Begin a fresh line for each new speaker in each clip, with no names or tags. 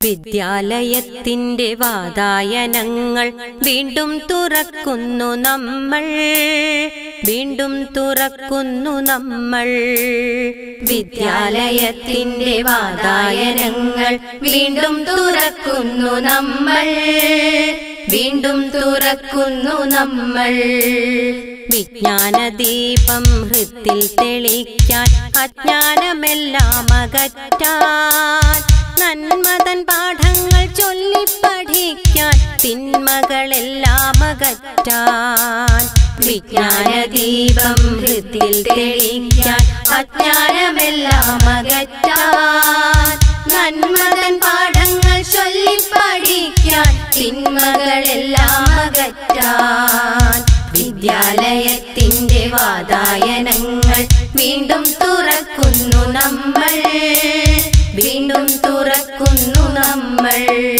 വിദ്യാലയത്തിന്റെ വാതായനങ്ങൾ വീണ്ടും തുറക്കുന്നു നമ്മൾ വീണ്ടും തുറക്കുന്നു നമ്മൾ വിദ്യാലയത്തിന്റെ വാതായനങ്ങൾ വീണ്ടും തുറക്കുന്നു നമ്മൾ വീണ്ടും തുറക്കുന്നു നമ്മൾ വിജ്ഞാനദീപം ഹൃത്തിൽ തെളിക്കാൻ അജ്ഞാനമെല്ലാം അകറ്റാൻ നന്മതൻ പാഠങ്ങൾ ചൊല്ലി പഠിക്കാൻ തിന്മകളെല്ലാം അകറ്റാൻ വിജ്ഞാനദീപം ഹൃത്തിൽ തെളിക്കാൻ അജ്ഞാനമെല്ലാം അകറ്റാൻ നന്മതൻ പാഠങ്ങൾ ചൊല്ലി പഠിക്കാൻ തിന്മകളെല്ലാം അകറ്റാൻ വിദ്യാലയത്തിന്റെ വാതായനങ്ങൾ വീണ്ടും തുറക്കുന്നു നമ്മൾ വീണ്ടും തുറക്കുന്നു നമ്മൾ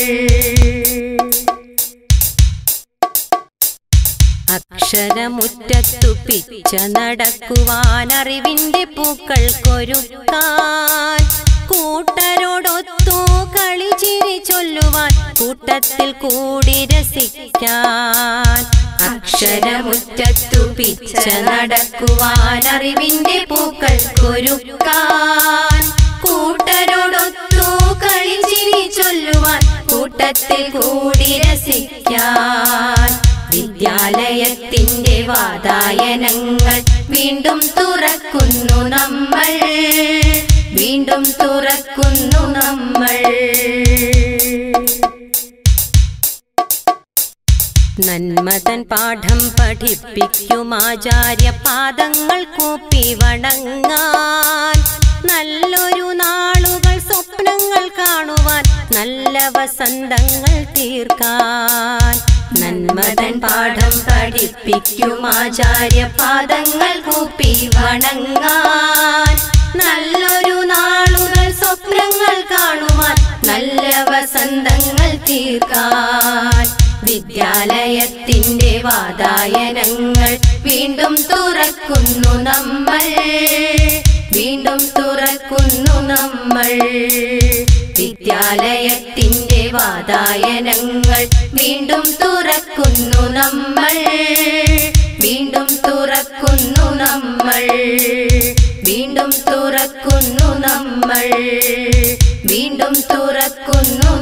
അക്ഷരമുറ്റത്തു പിച്ച നടക്കുവാൻ അറിവിന്റെ പൂക്കൾ കൊരുക്കാൻ കൂട്ടരോടൊത്തു കളിച്ചിരി ചൊല്ലുവാൻ കൂട്ടത്തിൽ കൂടി രസിക്കാൻ അക്ഷരമുറ്റത്തു പിച്ച നടക്കുവാൻ അറിവിന്റെ പൂക്കൾ കൊരുക്കാൻ കൂട്ടരോടൊത്തു കളിച്ചിരി ചൊല്ലുവാൻ കൂട്ടത്തിൽ കൂടി രസിക്കാൻ വിദ്യാലയത്തിന്റെ വാതായനങ്ങൾ വീണ്ടും തുറക്കുന്നു നമ്മൾ വീണ്ടും തുറക്കുന്നു നമ്മൾ നന്മതൻ പാഠം പഠിപ്പിക്കും ആചാര്യ പാദങ്ങൾ കൂപ്പി വണങ്ങാൻ നല്ലൊരു നാളുകൾ സ്വപ്നങ്ങൾ കാണുവാൻ നല്ല വസന്തങ്ങൾ തീർക്കാൻ നന്മതൻ പാഠം പഠിപ്പിക്കും ആചാര്യ പാദങ്ങൾ കൂപ്പി വണങ്ങാൻ നല്ലൊരു നാളുകൾ സ്വപ്നങ്ങൾ കാണുവാൻ നല്ല വസന്തങ്ങൾ തീർക്കാൻ വിദ്യാലയത്തിന്റെ വാതായനങ്ങൾ വീണ്ടും തുറക്കുന്നു നമ്മൾ വീണ്ടും തുറക്കുന്നു നമ്മൾ വിദ്യാലയത്തിന്റെ വാതായനങ്ങൾ വീണ്ടും തുറക്കുന്നു നമ്മൾ വീണ്ടും തുറക്കുന്നു നമ്മൾ വീണ്ടും തുറക്കുന്നു നമ്മൾ വീണ്ടും തുറക്കുന്നു